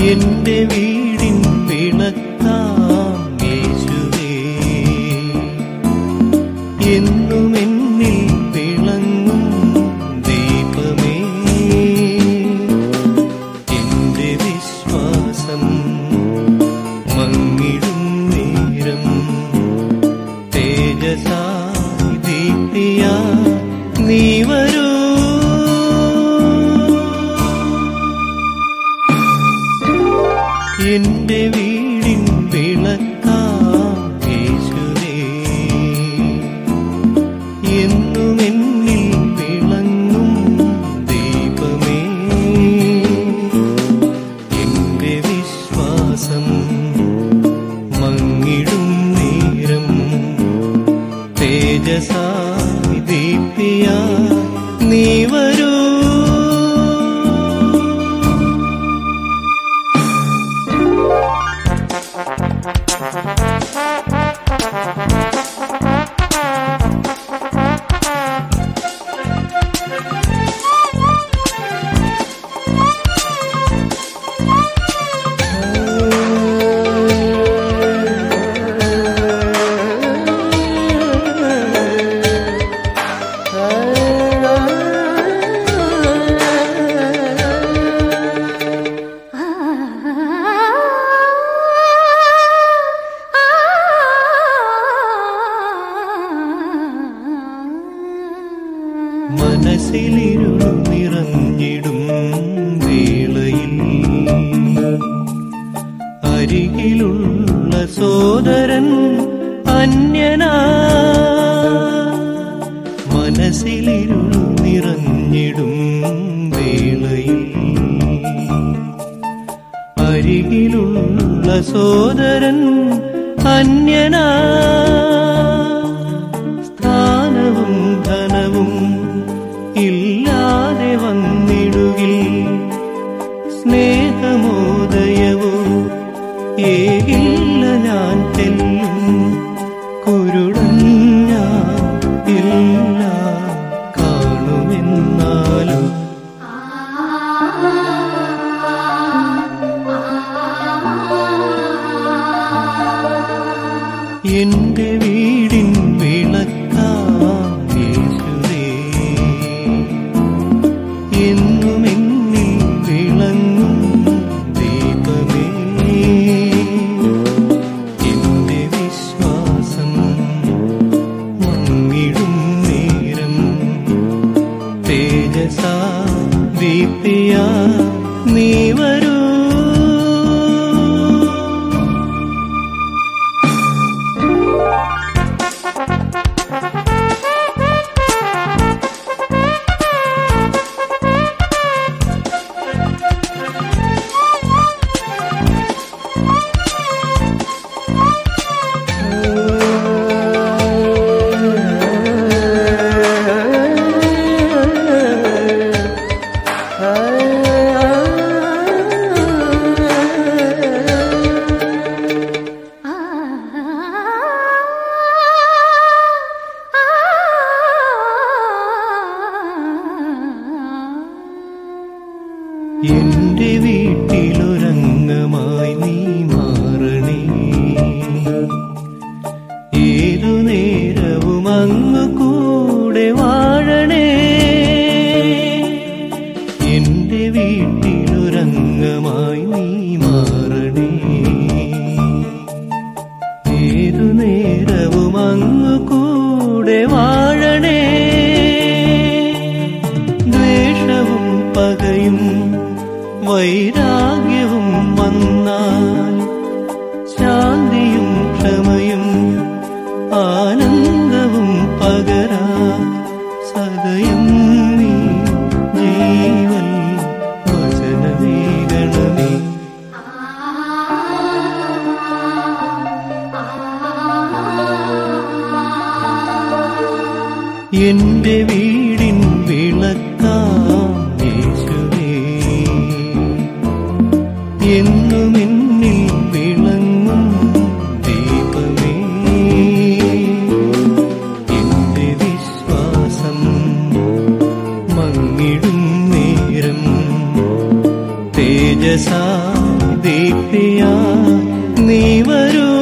എന്റെ വീടിൻ വിളക്കാം യേശുവേ എന്നും എന്നിൽ വിളങ്ങും ദീപമേ എന്റെ വിശ്വാസം മങ്ങിടും നേരം തേജസായി ദീപ്തിയാ നീ വരൂ എന്റെ വീടിൻ വിളക്കാം യേശുവേ എന്നും എന്നിൽ വിളങ്ങും ദീപമേ എന്റെ വിശ്വാസം മങ്ങിടും നേരം തേജസായി ദീപ്തിയാ നീ വരൂ മനസ്സിലിരുളു നിറഞ്ഞിടും വേളയിൽ അരികിലുള്ള സോദരൻ അന്യനാ മനസ്സിലിരുളു നിറഞ്ഞിടും വേളയിൽ അരികിലുള്ള സോദരൻ അന്യനാ സ്ഥാനവും ധനവും ഇല്ലാതെ വന്നിടുകിൽ സ്നേഹമോദയവോ ഏകില്ല ഞാൻ തെല്ലും കുരുടഞ്ഞ ഇല്ല കാണുമെന്നാലും എന്റെ വീടിൻ വിളക്കാം യേശുവേ എന്നും എന്നിൽ വിളങ്ങും ദീപമേ എന്റെ വിശ്വാസം മങ്ങിടും നേരം തേജസാ ദീപ്തിയാ നീ വരൂ എന്റെ വീട്ടിലൊരംഗമായി നീ മാറണേ ഏതു നേരവും അങ്ങ് കൂടെ വാഴണേ എന്റെ വീട്ടിലൊരംഗമായി നീ മാറണേ ഏതു നേരവും അങ്ങ് കൂടെ വാഴണേ ദ്വേഷവും പകയും വൈരാഗ്യവും വന്നാൽ ശാന്തിയും ക്ഷമയും ആനന്ദവും പകരാ സദയം നീ ജീവൻ വചനമേകണമേ എന്റെ വീടിൻ വിളക്കാം യേശുവേ എന്നും എന്നിൽ വിളങ്ങും ദീപമേ എന്റെ വിശ്വാസം മങ്ങിടും നേരം തേജസാ ദീപ്തിയാ നീ വരൂ